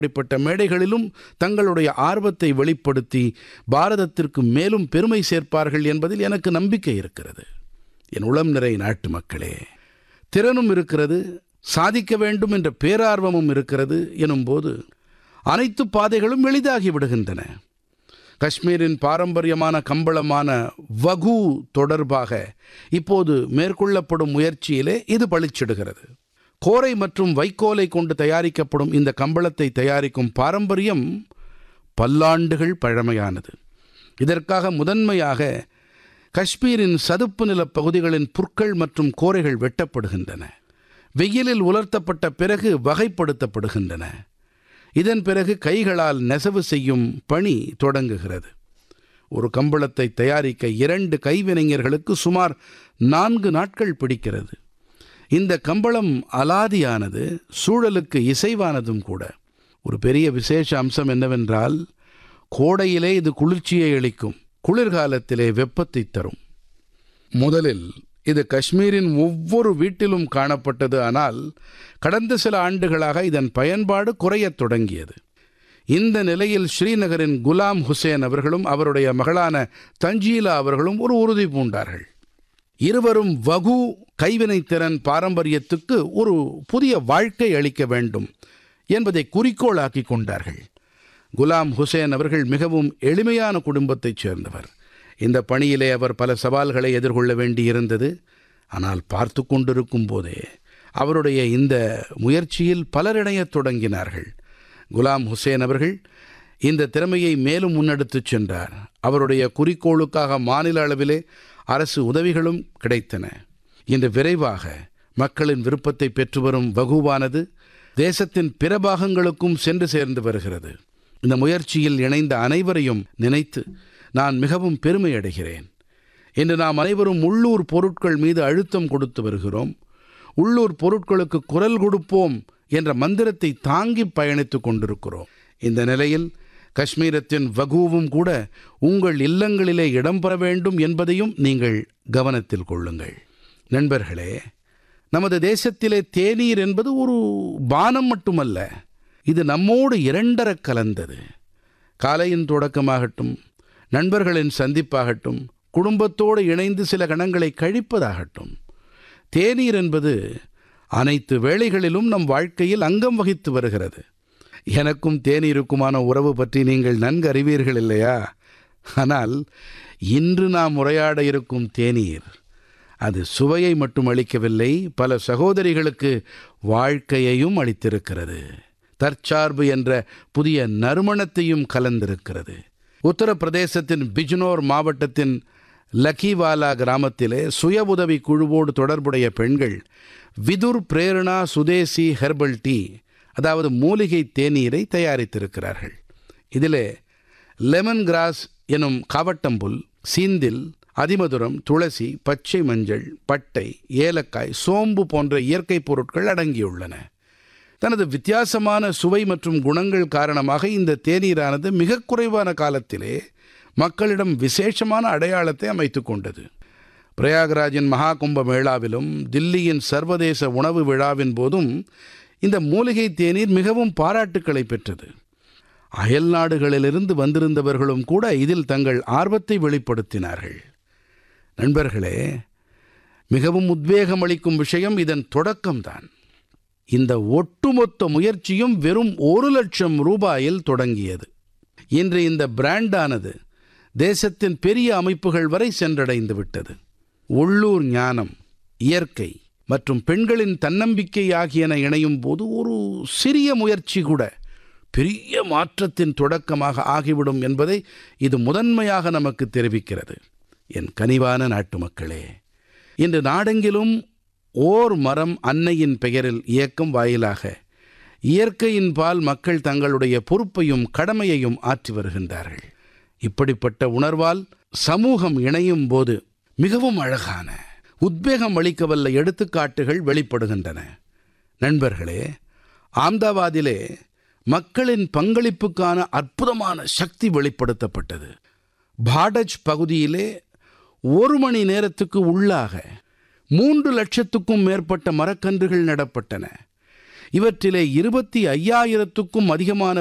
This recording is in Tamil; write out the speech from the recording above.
இப்படிப்பட்ட மேடைகளிலும் தங்களுடைய ஆர்வத்தை வெளிப்படுத்தி பாரதத்திற்கு மேலும் பெருமை சேர்ப்பார்கள் என்பதில் எனக்கு நம்பிக்கை இருக்கிறது என் உளம் நிறை நாட்டு மக்களே திறனும் இருக்கிறது சாதிக்க வேண்டும் என்ற பேரார்வமும் இருக்கிறது எனும்போது அனைத்து பாதைகளும் எளிதாகி விடுகின்றன காஷ்மீரின் பாரம்பரியமான கம்பளமான வகு தொடர்பாக இப்போது மேற்கொள்ளப்படும் முயற்சியிலே இது பளிச்சிடுகிறது கோரை மற்றும் வைக்கோலை கொண்டு தயாரிக்கப்படும் இந்த கம்பளத்தை தயாரிக்கும் பாரம்பரியம் பல்லாண்டுகள் பழமையானது இதற்காக முதன்மையாக காஷ்மீரின் சதுப்பு நிலப் பகுதிகளின் புற்கள் மற்றும் கோரைகள் வெட்டப்படுகின்றன வெயிலில் உலர்த்தப்பட்ட பிறகு வகைப்படுத்தப்படுகின்றன இதன் பிறகு கைகளால் நெசவு செய்யும் பணி தொடங்குகிறது ஒரு கம்பளத்தை தயாரிக்க இரண்டு கைவினைஞர்களுக்கு சுமார் நான்கு நாட்கள் பிடிக்கிறது இந்த கம்பளம் அலாதியானது சூழலுக்கு இசைவானதும் கூட ஒரு பெரிய விசேஷ அம்சம் என்னவென்றால் கோடையிலே இது குளிர்ச்சியை அளிக்கும் குளிர்காலத்திலே வெப்பத்தை தரும் முதலில் இது காஷ்மீரின் ஒவ்வொரு வீட்டிலும் காணப்பட்டது ஆனால் கடந்த சில ஆண்டுகளாக இதன் பயன்பாடு குறையத் தொடங்கியது இந்த நிலையில் ஸ்ரீநகரின் குலாம் ஹுசேன் அவர்களும் அவருடைய மகளான தஞ்சீலா அவர்களும் ஒரு உறுதி பூண்டார்கள் இருவரும் வகு கைவினைத்திறன் பாரம்பரியத்துக்கு ஒரு புதிய வாழ்க்கை அளிக்க வேண்டும் என்பதை குறிக்கோளாக்கி கொண்டார்கள் குலாம் ஹுசேன் அவர்கள் மிகவும் எளிமையான குடும்பத்தைச் சேர்ந்தவர் இந்த பணியிலே அவர் பல சவால்களை எதிர்கொள்ள வேண்டியிருந்தது ஆனால் பார்த்து கொண்டிருக்கும் போதே அவருடைய இந்த முயற்சியில் பலரிடையத் தொடங்கினார்கள் குலாம் ஹுசேன் அவர்கள் இந்த திறமையை மேலும் முன்னெடுத்துச் சென்றார் அவருடைய குறிக்கோளுக்காக மாநில அளவிலே அரசு உதவிகளும் கிடைத்தன இன்று விரைவாக மக்களின் விருப்பத்தை பெற்று வரும் வகுவானது தேசத்தின் பிற பாகங்களுக்கும் சென்று சேர்ந்து வருகிறது இந்த முயற்சியில் இணைந்த அனைவரையும் நினைத்து நான் மிகவும் பெருமை அடைகிறேன் இன்று நாம் அனைவரும் உள்ளூர் பொருட்கள் மீது அழுத்தம் கொடுத்து வருகிறோம் உள்ளூர் பொருட்களுக்கு குரல் கொடுப்போம் என்ற மந்திரத்தை தாங்கி பயணித்துக் கொண்டிருக்கிறோம் இந்த நிலையில் காஷ்மீரத்தின் வகுவும் கூட உங்கள் இல்லங்களிலே இடம்பெற வேண்டும் என்பதையும் நீங்கள் கவனத்தில் கொள்ளுங்கள் நண்பர்களே நமது தேசத்திலே தேநீர் என்பது ஒரு பானம் மட்டுமல்ல இது நம்மோடு இரண்டரக் கலந்தது காலையின் தொடக்கமாகட்டும் நண்பர்களின் சந்திப்பாகட்டும் குடும்பத்தோடு இணைந்து சில கணங்களை கழிப்பதாகட்டும் தேநீர் என்பது அனைத்து வேளைகளிலும் நம் வாழ்க்கையில் அங்கம் வகித்து வருகிறது எனக்கும் தேநீருக்குமான உறவு பற்றி நீங்கள் நன்கு அறிவீர்கள் இல்லையா ஆனால் இன்று நாம் உரையாட இருக்கும் தேநீர் அது சுவையை மட்டும் அளிக்கவில்லை பல சகோதரிகளுக்கு வாழ்க்கையையும் அளித்திருக்கிறது தற்சார்பு என்ற புதிய நறுமணத்தையும் கலந்திருக்கிறது உத்தரப்பிரதேசத்தின் பிஜ்னோர் மாவட்டத்தின் லக்கிவாலா கிராமத்திலே சுய உதவி குழுவோடு தொடர்புடைய பெண்கள் விதுர் பிரேரணா சுதேசி ஹெர்பல் டீ அதாவது மூலிகை தேநீரை தயாரித்திருக்கிறார்கள் இதிலே லெமன் கிராஸ் எனும் காவட்டம்புல் சீந்தில் அதிமதுரம் துளசி பச்சை மஞ்சள் பட்டை ஏலக்காய் சோம்பு போன்ற இயற்கை பொருட்கள் அடங்கியுள்ளன தனது வித்தியாசமான சுவை மற்றும் குணங்கள் காரணமாக இந்த தேநீரானது மிக குறைவான காலத்திலே மக்களிடம் விசேஷமான அடையாளத்தை அமைத்து கொண்டது பிரயாகராஜின் மகா கும்ப மேளாவிலும் தில்லியின் சர்வதேச உணவு விழாவின் போதும் இந்த மூலிகை தேநீர் மிகவும் பாராட்டுக்களை பெற்றது அயல் நாடுகளிலிருந்து வந்திருந்தவர்களும் கூட இதில் தங்கள் ஆர்வத்தை வெளிப்படுத்தினார்கள் நண்பர்களே மிகவும் உத்வேகம் அளிக்கும் விஷயம் இதன் தொடக்கம்தான் இந்த ஒட்டுமொத்த முயற்சியும் வெறும் ஒரு லட்சம் ரூபாயில் தொடங்கியது இன்று இந்த பிராண்டானது தேசத்தின் பெரிய அமைப்புகள் வரை சென்றடைந்து விட்டது உள்ளூர் ஞானம் இயற்கை மற்றும் பெண்களின் தன்னம்பிக்கை ஆகியன இணையும் போது ஒரு சிறிய முயற்சி கூட பெரிய மாற்றத்தின் தொடக்கமாக ஆகிவிடும் என்பதை இது முதன்மையாக நமக்கு தெரிவிக்கிறது என் கனிவான நாட்டு மக்களே இன்று நாடெங்கிலும் ஓர் மரம் அன்னையின் பெயரில் இயக்கம் வாயிலாக இயற்கையின் பால் மக்கள் தங்களுடைய பொறுப்பையும் கடமையையும் ஆற்றி வருகின்றார்கள் இப்படிப்பட்ட உணர்வால் சமூகம் இணையும் போது மிகவும் அழகான உத்வேகம் அளிக்கவல்ல எடுத்துக்காட்டுகள் வெளிப்படுகின்றன நண்பர்களே ஆம்தாவாதிலே மக்களின் பங்களிப்புக்கான அற்புதமான சக்தி வெளிப்படுத்தப்பட்டது பாடஜ் பகுதியிலே ஒரு மணி நேரத்துக்கு உள்ளாக மூன்று லட்சத்துக்கும் மேற்பட்ட மரக்கன்றுகள் நடப்பட்டன இவற்றிலே இருபத்தி ஐயாயிரத்துக்கும் அதிகமான